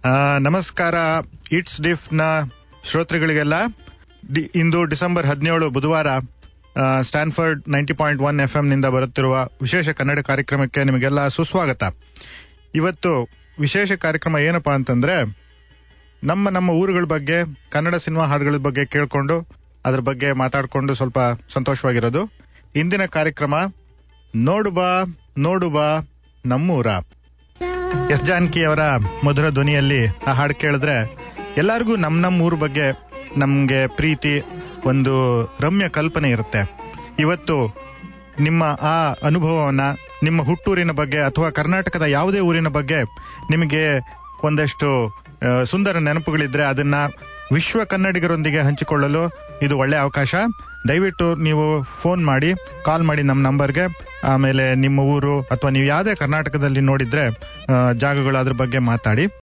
ಆ, ನಮಸ್ಕಾರ ಇಟ್ಸ್ ಡಿಫ್ ನ ಶ್ರೋತೃಗಳಿಗೆಲ್ಲ ಡಿ- ಇಂದು ಡಿಸೆಂಬರ್ ಹದಿನೇಳು ಬುಧವಾರ ಆ, Stanford ninety point one F ನಿಂದ ಬರುತ್ತಿರುವ ವಿಶೇಷ ಕನ್ನಡ ಕಾರ್ಯಕ್ರಮಕ್ಕೆ ನಿಮಗೆಲ್ಲ ಸುಸ್ವಾಗತ ಇವತ್ತು ವಿಶೇಷ ಕಾರ್ಯಕ್ರಮ ಏನಪ್ಪಾ ಅಂತಂದ್ರೆ ನಮ್ಮ ನಮ್ಮ ಊರುಗಳ ಬಗ್ಗೆ ಕನ್ನಡ ಸಿನಿಮಾ ಹಾಡುಗಳ ಬಗ್ಗೆ ಕೇಳ್ಕೊಂಡು ಅದ್ರ ಬಗ್ಗೆ ಮಾತಾಡ್ಕೊಂಡು ಸ್ವಲ್ಪ ಸಂತೋಷವಾಗಿರೋದು ಇಂದಿನ ಕಾರ್ಯಕ್ರಮ ನೋಡು ಬಾ ನೋಡು ಬಾ ನಮ್ಮೂರ ಎಸ್ ಜಾನಕಿ ಅವರ ಮಧುರ ಧ್ವನಿಯಲ್ಲಿ ಆ ಹಾಡು ಕೇಳಿದ್ರೆ ಎಲ್ಲರಿಗೂ ನಮ್ ನಮ್ ಊರ್ ಬಗ್ಗೆ ನಮ್ಗೆ ಪ್ರೀತಿ ಒಂದು ರಮ್ಯ ಕಲ್ಪನೆ ಇರುತ್ತೆ ಇವತ್ತು ನಿಮ್ಮ ಆ ಅನುಭವವನ್ನ ನಿಮ್ಮ ಹುಟ್ಟೂರಿನ ಬಗ್ಗೆ ಅಥವಾ ಕರ್ನಾಟಕದ ಯಾವುದೇ ಊರಿನ ಬಗ್ಗೆ ನಿಮಗೆ ಒಂದಷ್ಟು ಆ, ಸುಂದರ ನೆನಪುಗಳಿದ್ರೆ ಅದನ್ನ ವಿಶ್ವ ಕನ್ನಡಿಗರೊಂದಿಗೆ ಹಂಚಿಕೊಳ್ಳಲು ಇದು ಒಳ್ಳೆ ಅವಕಾಶ ದಯವಿಟ್ಟು ನೀವು ಫೋನ್ ಮಾಡಿ ಕಾಲ್ ಮಾಡಿ ನಮ್ಮ ನಂಬರ್ಗೆ ಆಮೇಲೆ ನಿಮ್ಮ ಊರು ಅಥವಾ ನೀವು ಯಾವುದೇ ಕರ್ನಾಟಕದಲ್ಲಿ ನೋಡಿದ್ರೆ ಆ, ಜಾಗಗಳು ಅದ್ರ ಬಗ್ಗೆ ಮಾತಾಡಿ